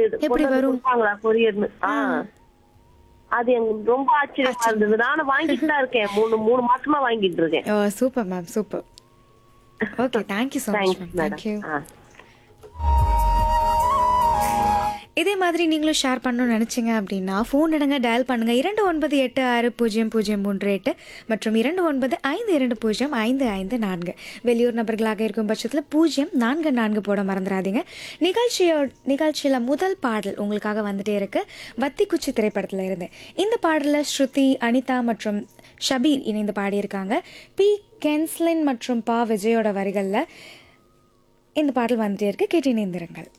எப்படி கொண்டு வந்து வரும்? கொடுப்பாங்களா கொரியர்னு ஆ அது எனக்கு ரொம்ப ஆச்சரியமா இருந்தது நானும் வாங்கிட்டு தான் இருக்கேன் மூணு மூணு மாசமா வாங்கிட்டு இருக்கேன் oh super ma'am super okay thank you so much thanks ma'am madam thank you ஆ இதே மாதிரி நீங்களும் ஷேர் பண்ணணும்னு நினச்சிங்க அப்படின்னா ஃபோன் எடுங்க டயல் பண்ணுங்க இரண்டு ஒன்பது எட்டு ஆறு பூஜ்ஜியம் பூஜ்ஜியம் மூன்று எட்டு மற்றும் இரண்டு ஒன்பது ஐந்து இரண்டு பூஜ்ஜியம் ஐந்து ஐந்து நான்கு வெளியூர் நபர்களாக இருக்கும் பட்சத்தில் பூஜ்ஜியம் நான்கு நான்கு போட மறந்துடாதீங்க நிகழ்ச்சியோ நிகழ்ச்சியில் முதல் பாடல் உங்களுக்காக வந்துட்டே இருக்கு வத்திக்குச்சி திரைப்படத்தில் இருந்து இந்த பாடலில் ஸ்ருதி அனிதா மற்றும் ஷபீர் இணைந்து பாடியிருக்காங்க பி கென்ஸ்லின் மற்றும் பா விஜயோட வரிகளில் இந்த பாடல் வந்துட்டே இருக்கு கேட்டு இணைந்திருங்கள்